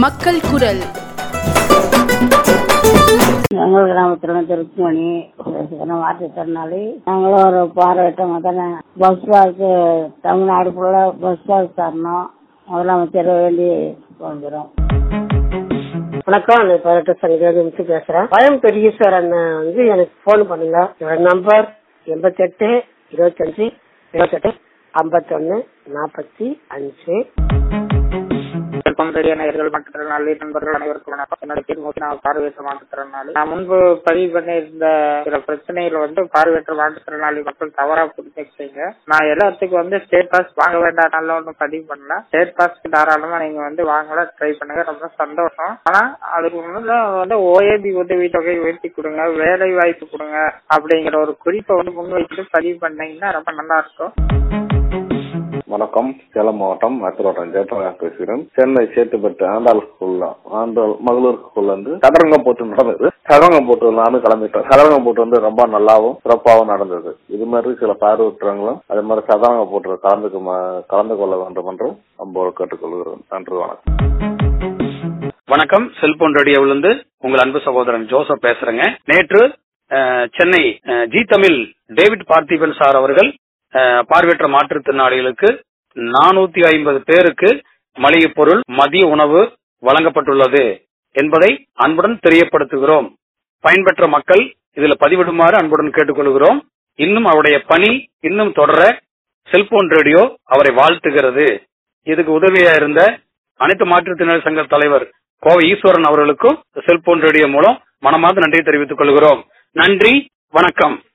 மக்கள் குரல் எங்கள் கிராமத்துல திருச்சிமணி மாற்றுத்திறனாளி நாங்களும் ஒரு பார்வையிட்டவங்க தானே பஸ் பாருக்கு தமிழ்நாடு ஃபுல்லா பஸ் பாஸ் தரணும் முதலமைச்சர் வேண்டி வந்துடும் வணக்கம் நான் பதினெட்டு சங்கேதி முத்து பேசுறேன் பயம் பெரியஸ்வர் அண்ணன் வந்து எனக்கு போன் பண்ணுங்க என்னோட நம்பர் எண்பத்தி எட்டு இருபத்தஞ்சு இருபத்தெட்டு ஐம்பத்தொன்னு நாற்பத்தி அஞ்சு வெல்கம் ரேடியோ நேயர்கள் மாற்றுத்திறனாளி நண்பர்கள் அனைவருக்கும் வணக்கம் என்னோட பேர் மூர்த்தி நான் பார்வையற்ற மாற்றுத்திறனாளி நான் முன்பு பதிவு பண்ணியிருந்த சில பிரச்சனைகள் வந்து பார்வையற்ற மாற்றுத்திறனாளி மக்கள் தவறா புரிஞ்சுக்கிட்டீங்க நான் எல்லாத்துக்கும் வந்து ஸ்டேட் பாஸ் வாங்க வேண்டாம் ஒன்றும் பதிவு பண்ணல ஸ்டேட் பாஸ்க்கு தாராளமா நீங்க வந்து வாங்கலாம் ட்ரை பண்ணுங்க ரொம்ப சந்தோஷம் ஆனா அதுக்கு முன்னாடி வந்து ஓஏபி உதவி தொகை உயர்த்தி கொடுங்க வேலை வாய்ப்பு கொடுங்க அப்படிங்கிற ஒரு குறிப்பை வந்து முன்வைத்து பதிவு பண்ணீங்கன்னா ரொம்ப நல்லா இருக்கும் வணக்கம் சேலம் மாவட்டம் மேத்தூரோட்டம் ஜெயபிரகாஷ் பேசுகிறேன் சென்னை சேத்துப்பட்டு ஆண்டாள் ஸ்கூல்ல ஆண்டாள் மகளிர் ஸ்கூல்ல இருந்து சதுரங்கம் போட்டு நடந்தது சதுரங்கம் போட்டு நானும் கிளம்பிட்டேன் சதுரங்கம் போட்டு வந்து ரொம்ப நல்லாவும் சிறப்பாகவும் நடந்தது இது மாதிரி சில பார்வையற்றவங்களும் அதே மாதிரி சதுரங்கம் போட்டு கலந்துக்கு ம- கலந்து கொள்ள வேண்டும் என்றும் ரொம்ப கேட்டுக்கொள்கிறேன் நன்றி வணக்கம் வணக்கம் செல்போன் ரேடியோவிலிருந்து உங்கள் அன்பு சகோதரன் ஜோசப் பேசுறேங்க நேற்று அஹ், சென்னை அஹ், G Tamil David Parthiban sir அவர்கள் அஹ், பார்வையற்ற மாற்றுத்திறனாளிகளுக்கு நானூத்தி ஐம்பது பேருக்கு மளிகை பொருள் மதிய உணவு வழங்கப்பட்டுள்ளது என்பதை அன்புடன் தெரியப்படுத்துகிறோம் பயன்பெற்ற மக்கள் இதில் பதிவிடுமாறு அன்புடன் கேட்டுக்கொள்கிறோம் இன்னும் அவருடைய பணி இன்னும் தொடர செல்போன் ரேடியோ அவரை வாழ்த்துகிறது இதுக்கு உதவியா இருந்த அனைத்து மாற்றுத்திறனாளி சங்க தலைவர் கோவை ஈஸ்வரன் அவர்களுக்கும் செல்போன் ரேடியோ மூலம் மனமார்ந்த நன்றியை தெரிவித்துக் கொள்கிறோம் நன்றி வணக்கம்